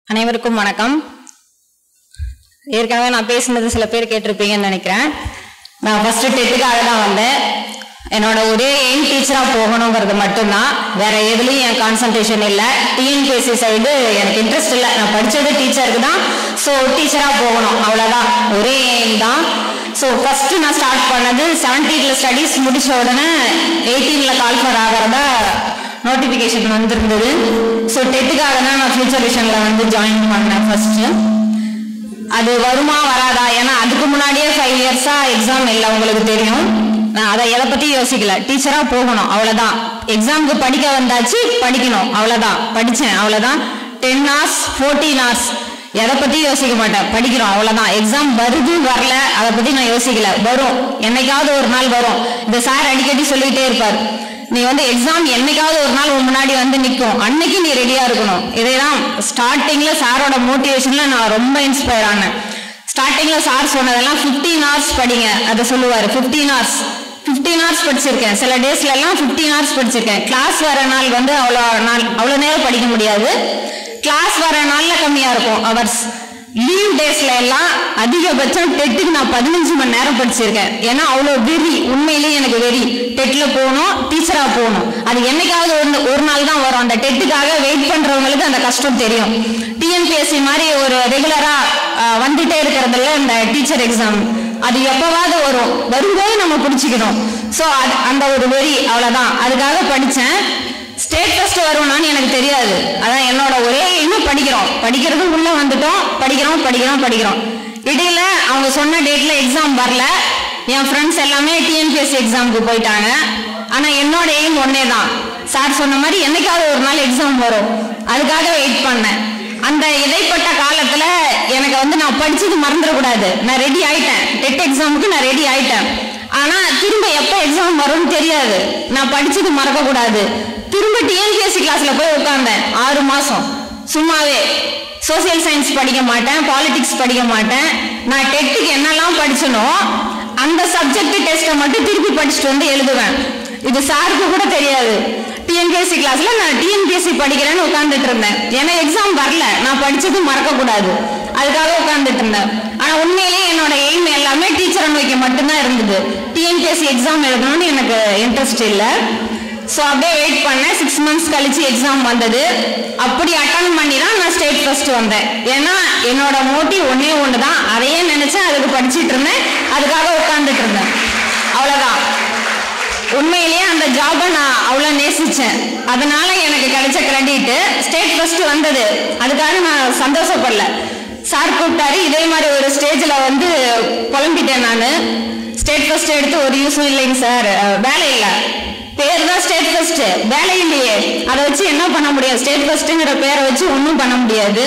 அனைவருக்கும் வணக்கம் ஏற்கனவே நான் பேசுனது சில பேர் கேட்டிருப்பீங்கன்னு நினைக்கிறேன் நான் ஃபர்ஸ்ட் டெட்டுக்காக தான் வந்தேன் என்னோட ஒரே எய்ம் டீச்சரா போகணுங்கிறது மட்டும்தான் வேற எதுலயும் என் கான்சன்ட்ரேஷன் இல்லை டிஎன்பிஎஸ்சி சைடு எனக்கு இன்ட்ரெஸ்ட் இல்லை நான் படிச்சது டீச்சருக்கு தான் ஸோ டீச்சரா போகணும் அவ்வளவுதான் ஒரே எய்ம் தான் ஸோ ஃபர்ஸ்ட் நான் ஸ்டார்ட் பண்ணது செவன்டீன்ல ஸ்டடீஸ் முடிச்ச உடனே எயிட்டீன்ல கால்ஃபர் ஆகிறதா நோட்டிஃபிகேஷன் வந்திருந்தது ஸோ டெட்டுக்காக தான் நான் ஃபியூச்சர் விஷன்ல வந்து ஜாயின் பண்ணேன் ஃபர்ஸ்ட் அது வருமா வராதா ஏன்னா அதுக்கு முன்னாடியே ஃபைவ் இயர்ஸா எக்ஸாம் இல்லை உங்களுக்கு தெரியும் நான் அதை எதை பத்தி யோசிக்கல டீச்சரா போகணும் அவ்வளவுதான் எக்ஸாமுக்கு படிக்க வந்தாச்சு படிக்கணும் அவ்வளவுதான் படிச்சேன் அவ்வளவுதான் டென் ஹவர்ஸ் ஃபோர்டீன் ஹவர்ஸ் எதை பத்தி யோசிக்க மாட்டேன் படிக்கிறோம் அவ்வளவுதான் எக்ஸாம் வருது வரல அதை பத்தி நான் யோசிக்கல வரும் என்னைக்காவது ஒரு நாள் வரும் இந்த சார் அடிக்கடி சொல்லிட்டே இருப்பார் நீ வந்து எக்ஸாம் என்னைக்காவது ஒரு நாள் உன் முன்னாடி வந்து நிற்கும் அன்னைக்கு நீ ரெடியா இருக்கணும் இதேதான் ஸ்டார்டிங்ல சாரோட மோட்டிவேஷன்ல நான் ரொம்ப இன்ஸ்பயர் ஆனேன் ஸ்டார்டிங்ல சார் சொன்னதெல்லாம் 15 ஹவர்ஸ் படிங்க அதை சொல்லுவாரு 15 ஹவர்ஸ் 15 ஹவர்ஸ் படிச்சிருக்கேன் சில டேஸ்ல எல்லாம் 15 ஹவர்ஸ் படிச்சிருக்கேன் கிளாஸ் வர நாள் வந்து அவ்வளோ நாள் அவ்வளோ நேரம் படிக்க முடியாது கிளாஸ் வர நாள்ல கம்மியா இருக்கும் ஹவர்ஸ் லீவ் டேஸ்ல எல்லாம் அதிகபட்சம் டெட்டுக்கு நான் பதினஞ்சு மணி நேரம் படிச்சிருக்கேன் ஏன்னா அவ்வளோ வெறி உண்மையிலேயே எனக்கு வெறி டெட்ல போகணும் டீச்சரா போகணும் அது என்னைக்காவது ஒரு ஒரு நாள் தான் வரும் அந்த டெட்டுக்காக வெயிட் பண்றவங்களுக்கு அந்த கஷ்டம் தெரியும் டிஎன்பிஎஸ்சி மாதிரி ஒரு ரெகுலரா வந்துட்டே இருக்கிறதுல இந்த டீச்சர் எக்ஸாம் அது எப்பவாவது வரும் வரும்போது நம்ம பிடிச்சிக்கணும் ஸோ அது அந்த ஒரு வெறி அவ்வளோதான் அதுக்காக படித்தேன் ஸ்டேட் ஃபர்ஸ்ட் வருவானான்னு எனக்கு தெரியாது அதான் என்னோட ஒரே இன்னும் படிக்கிறோம் படிக்கிறது உள்ள வந்துட்டோம் படிக்கிறோம் படிக்கிறோம் படிக்கிறோம் இடையில அவங்க சொன்ன டேட்ல எக்ஸாம் வரல என் ஃப்ரெண்ட்ஸ் எல்லாமே டிஎன்பிஎஸ்சி எக்ஸாமுக்கு போயிட்டாங்க ஆனா என்னோட எய்ம் ஒன்னே தான் சார் சொன்ன மாதிரி என்னைக்காவது ஒரு நாள் எக்ஸாம் வரும் அதுக்காக வெயிட் பண்ணேன் அந்த இடைப்பட்ட காலத்துல எனக்கு வந்து நான் படிச்சது மறந்துடக்கூடாது நான் ரெடி ஆயிட்டேன் டெட் எக்ஸாமுக்கு நான் ரெடி ஆயிட்டேன் ஆனா திரும்ப எப்ப எக்ஸாம் வரும்னு தெரியாது நான் படிச்சது மறக்க கூடாது திரும்ப டிஎன்பிஎஸ்சி கிளாஸ்ல போய் உட்கார்ந்தேன் ஆறு மாசம் சும்மாவே சோசியல் சயின்ஸ் படிக்க மாட்டேன் பாலிடிக்ஸ் படிக்க மாட்டேன் நான் டெட்டுக்கு என்னெல்லாம் படிச்சனோ அந்த சப்ஜெக்ட் டெஸ்ட்டை மட்டும் திருப்பி படிச்சுட்டு வந்து எழுதுவேன் இது சாருக்கு கூட தெரியாது டிஎன்பிஎஸ்சி கிளாஸ்ல நான் டிஎன்பிஎஸ்சி படிக்கிறேன்னு உட்கார்ந்துட்டு இருந்தேன் ஏன்னா எக்ஸாம் வரல நான் படிச்சது மறக்க கூடாது அதுக்காக உட்கார்ந்துட்டு இருந்தேன் ஆனா உண்மையிலேயே என்னோட எய்ம் எல்லாமே டீச்சரை நோக்கி மட்டும்தான் இருந்தது டிஎன்பிஎஸ்சி எக்ஸாம் எழுதணும்னு எனக்கு இன்ட்ரெஸ்ட் இல்லை ஸோ அப்படியே வெயிட் பண்ணேன் சிக்ஸ் மந்த்ஸ் கழிச்சு எக்ஸாம் வந்தது அப்படி அட்டன் பண்ணி தான் நான் ஸ்டேட் ஃபர்ஸ்ட் வந்தேன் ஏன்னா என்னோட மோட்டிவ் ஒன்னே ஒன்று தான் அதையே நினைச்சேன் அதுக்கு படிச்சிட்டு இருந்தேன் அதுக்காக உட்கார்ந்துட்டு இருந்தேன் அவ்வளோதான் உண்மையிலேயே அந்த ஜாபை நான் அவ்வளோ நேசிச்சேன் அதனால எனக்கு கிடைச்ச கிரெடிட் ஸ்டேட் ஃபர்ஸ்ட் வந்தது அதுக்காக நான் சந்தோஷப்படல சார் கூப்பிட்டாரு இதே மாதிரி ஒரு ஸ்டேஜில் வந்து புலம்பிட்டேன் நான் ஸ்டேட் ஃபர்ஸ்ட் எடுத்து ஒரு யூஸும் இல்லைங்க சார் வேலை இல்லை பேர் தான் ஸ்டேட் ஃபர்ஸ்ட் வேலை இல்லையே அதை வச்சு என்ன பண்ண முடியும் ஸ்டேட் ஃபர்ஸ்ட்டுங்கிற பேரை வச்சு ஒன்றும் பண்ண முடியாது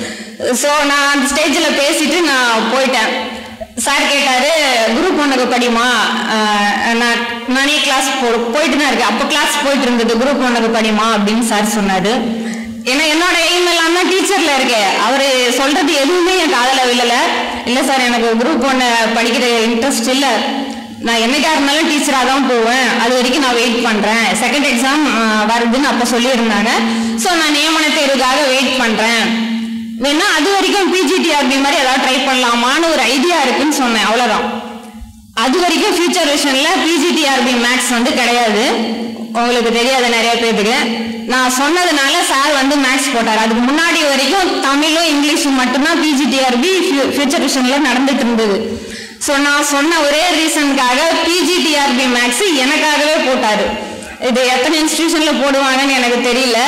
ஸோ நான் அந்த ஸ்டேஜில் பேசிட்டு நான் போயிட்டேன் சார் கேட்டாரு குரூப் ஒன்றுக்கு படிமா ஆஹ் நான் நானே கிளாஸ் போ போயிட்டு தான் இருக்கேன் அப்போ கிளாஸ் போயிட்டு இருந்தது குரூப் ஒன்றுக்கு படிமா அப்படின்னு சார் சொன்னாரு ஏன்னா என்னோட எய்ம் எல்லாமே டீச்சர்ல இருக்கு அவரு சொல்றது எதுவுமே என் காதல விழல இல்ல சார் எனக்கு குரூப் ஒன்று படிக்கிற இன்ட்ரெஸ்ட் இல்லை நான் என்னைக்கா இருந்தாலும் டீச்சராக தான் போவேன் அது வரைக்கும் நான் வெயிட் பண்றேன் செகண்ட் எக்ஸாம் வருதுன்னு அப்போ சொல்லியிருந்தாங்க ஸோ நான் நியமன தேர்வுக்காக வெயிட் பண்றேன் வேணா அது வரைக்கும் பிஜிடிஆர்பி மாதிரி ஏதாவது ட்ரை பண்ணலாமான்னு ஒரு ஐடியா இருக்குன்னு சொன்னேன் அவ்வளவுதான் அது வரைக்கும் ஃபியூச்சர் விஷன்ல பிஜிடிஆர்பி மேக்ஸ் வந்து கிடையாது உங்களுக்கு தெரியாது நிறைய பேருக்கு நான் சொன்னதுனால சார் வந்து மேக்ஸ் போட்டார் அதுக்கு முன்னாடி வரைக்கும் தமிழும் இங்கிலீஷும் மட்டும்தான் பிஜிடிஆர்பி ஃபியூச்சர் விஷன்ல நடந்துட்டு இருந்தது ஸோ நான் சொன்ன ஒரே ரீசனுக்காக பிஜிடிஆர்பி மேக்ஸ் எனக்காகவே போட்டாரு இது எத்தனை இன்ஸ்டிடியூஷன்ல போடுவாங்கன்னு எனக்கு தெரியல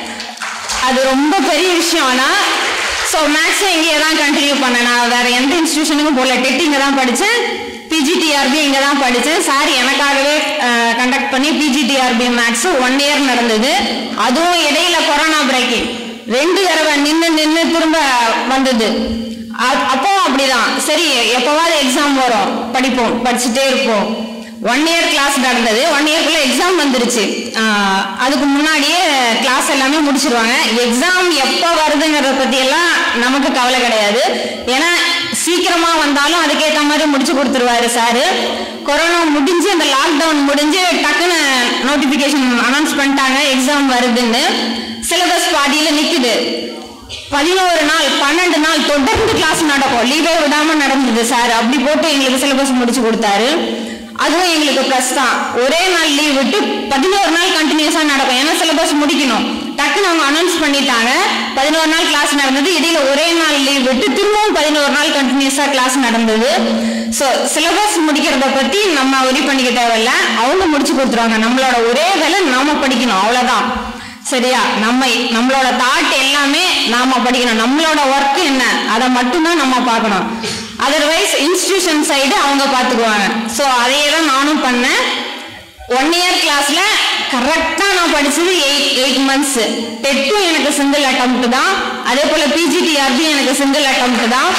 அது ரொம்ப பெரிய விஷயம் ஆனா ஸோ மேக்ஸும் இங்கேயே தான் கண்டினியூ பண்ணேன் நான் வேற எந்த இன்ஸ்டிடியூஷனுக்கும் போகல டெட் இங்கே தான் படித்தேன் பிஜிடிஆர்பி இங்கே தான் படித்தேன் சார் எனக்காகவே கண்டக்ட் பண்ணி பிஜிடிஆர்பி மேக்ஸ் ஒன் இயர் நடந்தது அதுவும் இடையில கொரோனா பிரேக்கிங் ரெண்டு தடவை நின்று நின்று திரும்ப வந்தது அ- அப்பவும் அப்படிதான் சரி எப்பவாவது எக்ஸாம் வரும் படிப்போம் படிச்சுட்டே இருப்போம் ஒன் இயர் கிளாஸ் நடந்தது ஒன் இயர்க்குள்ள எக்ஸாம் வந்துருச்சு ஆஹ் அதுக்கு முன்னாடியே கிளாஸ் எல்லாமே முடிச்சிருவாங்க எக்ஸாம் எப்போ வருதுங்கிறத பத்தி எல்லாம் நமக்கு கவலை கிடையாது ஏன்னா சீக்கிரமா வந்தாலும் அதுக்கேற்ற மாதிரி முடிச்சு கொடுத்துருவாரு சாரு கொரோனா முடிஞ்சு அந்த லாக்டவுன் முடிஞ்சு டக்குன்னு நோட்டிபிகேஷன் அனௌன்ஸ் பண்ணிட்டாங்க எக்ஸாம் வருதுன்னு சிலபஸ் பாதியில நிக்குது பதினோரு நாள் பன்னெண்டு நாள் தொடர்ந்து கிளாஸ் நடக்கும் லீவே விடாம நடந்தது சார் அப்படி போட்டு எங்களுக்கு சிலபஸ் முடிச்சு கொடுத்தாரு அதுவும் எங்களுக்கு ப்ளஸ் தான் ஒரே நாள் லீவ் விட்டு பதினோரு நாள் கண்டினியூஸா நடக்கும் ஏன்னா சிலபஸ் முடிக்கணும் டக்குன்னு அவங்க அனௌன்ஸ் பண்ணிட்டாங்க பதினோரு நாள் கிளாஸ் நடந்தது இடையில ஒரே நாள் லீவ் விட்டு திரும்பவும் பதினோரு நாள் கண்டினியூஸா கிளாஸ் நடந்தது ஸோ சிலபஸ் முடிக்கிறத பத்தி நம்ம ஒரி பண்ணிக்க தேவையில்ல அவங்க முடிச்சு கொடுத்துருவாங்க நம்மளோட ஒரே வேலை நாம படிக்கணும் அவ்வளவுதான் சரியா நம்ம நம்மளோட தாட் எல்லாமே நாம படிக்கணும் நம்மளோட ஒர்க் என்ன அதை மட்டும்தான் நம்ம பார்க்கணும் அதர்வைஸ் இன்ஸ்டிடியூஷன் சைடு அவங்க பார்த்துக்குவாங்க ஸோ அதையே தான் நானும் பண்ணேன் ஒன் இயர் கிளாஸ்ல கரெக்டா நான் படிச்சது எயிட் எயிட் மந்த்ஸ் டெட்டும் எனக்கு சிங்கிள் அட்டம்ப்ட் தான் அதே போல பிஜிடிஆர்பி எனக்கு சிங்கிள் அட்டம்ப்ட் தான்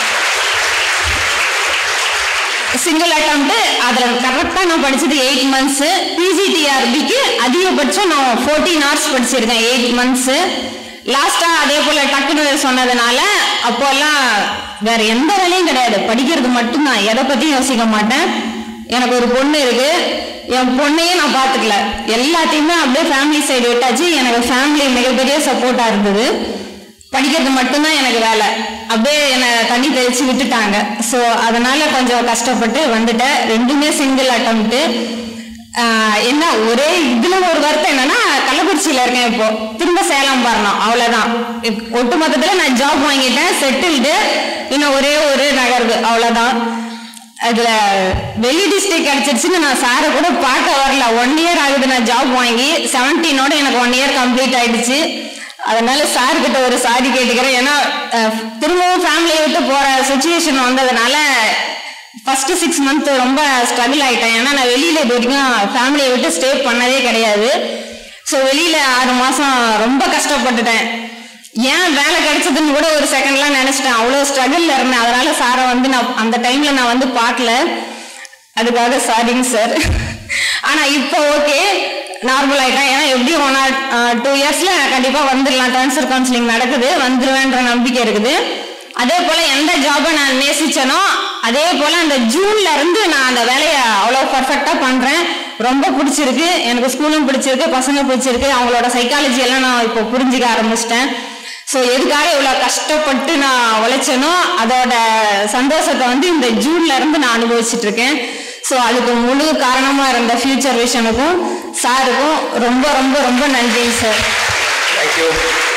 சிங்கிள் அட்டம்ப்ட் அதுல கரெக்டா நான் படிச்சது எயிட் மந்த்ஸ் பிஜிடிஆர்பிக்கு அதிகபட்சம் நான் ஃபோர்டீன் ஹவர்ஸ் படிச்சிருக்கேன் எயிட் மந்த்ஸ் லாஸ்டா அதே போல டக்குன்னு சொன்னதுனால அப்போல்லாம் வேற எந்த வேலையும் கிடையாது படிக்கிறது மட்டும்தான் எதை பத்தியும் யோசிக்க மாட்டேன் எனக்கு ஒரு பொண்ணு இருக்கு என் பொண்ணையும் நான் பாத்துக்கல எல்லாத்தையுமே அப்படியே ஃபேமிலி சைடு விட்டாச்சு எனக்கு ஃபேமிலி மிகப்பெரிய சப்போர்ட்டா இருந்தது படிக்கிறது மட்டும்தான் எனக்கு வேலை அப்படியே என்னை தண்ணி தெளிச்சு விட்டுட்டாங்க ஸோ அதனால கொஞ்சம் கஷ்டப்பட்டு வந்துட்டேன் ரெண்டுமே சிங்கிள் அட்டம்ப்ட் என்ன ஒரே இதுல ஒரு வருத்தம் என்னன்னா கள்ளக்குறிச்சியில இருக்கேன் இப்போ திரும்ப சேலம் வரணும் அவ்வளவுதான் இப்- ஒட்டு மொத்தத்துல நான் ஜாப் வாங்கிட்டேன் செட்டில்டு இன்னும் ஒரே ஒரு நகர்வு அவ்வளவுதான் அதுல வெளி டிஸ்ட்ரிக்ட் கிடைச்சிருச்சுன்னு நான் சாரை கூட பார்க்க வரல ஒன் இயர் ஆகுது நான் ஜாப் வாங்கி செவன்டீனோட எனக்கு ஒன் இயர் கம்ப்ளீட் ஆயிடுச்சு அதனால சார் கிட்ட ஒரு சாரி கேட்டுக்கிறேன் ஏன்னா அஹ், திரும்பவும் ஃபேமிலியை விட்டு போற சுச்சுவேஷன் வந்ததுனால ஃபர்ஸ்ட் சிக்ஸ் மந்த் ரொம்ப ஸ்ட்ரகிள் ஆயிட்டேன் ஏன்னா நான் வெளியில இது வரைக்கும் ஃபேமிலியை விட்டு ஸ்டே பண்ணதே கிடையாது ஸோ வெளியில ஆறு மாசம் ரொம்ப கஷ்டப்பட்டுட்டேன் ஏன் வேலை கிடைச்சதுன்னு கூட ஒரு செகண்ட்லாம் நினைச்சிட்டேன் அவ்வளோ ஸ்ட்ரகிள்ல இருந்தேன் அதனால சாரை வந்து நான் அந்த டைம்ல நான் வந்து பார்க்கல அதுக்காக சாரிங்க சார் ஆனா இப்போ ஓகே நார்மல் ஆயிட்டேன் ஏன்னா எப்படியும் ஒன் ஆர் டூ இயர்ஸ்ல கண்டிப்பா வந்துடலாம் ட்ரான்ஸ்ஃபர் கவுன்சிலிங் நடக்குது வந்துருவேன்ற நம்பிக்கை இருக்குது அதே போல எந்த ஜாபை நான் நேசிச்சேனோ அதே போல அந்த ஜூன்ல இருந்து நான் அந்த வேலையை அவ்வளோ பர்ஃபெக்டா பண்றேன் ரொம்ப பிடிச்சிருக்கு எனக்கு ஸ்கூலும் பிடிச்சிருக்கு பசங்க பிடிச்சிருக்கு அவங்களோட சைக்காலஜி எல்லாம் நான் இப்போ புரிஞ்சுக்க ஆரம்பிச்சிட்டேன் ஸோ எதுக்காக இவ்வளோ கஷ்டப்பட்டு நான் உழைச்சேனோ அதோட சந்தோஷத்தை வந்து இந்த ஜூன்ல இருந்து நான் அனுபவிச்சுட்டு இருக்கேன் ஸோ அதுக்கு முழு காரணமா இருந்த ஃபியூச்சர் விஷனுக்கும் சாருக்கும் ரொம்ப ரொம்ப ரொம்ப நன்றி சார் தேங்க்யூ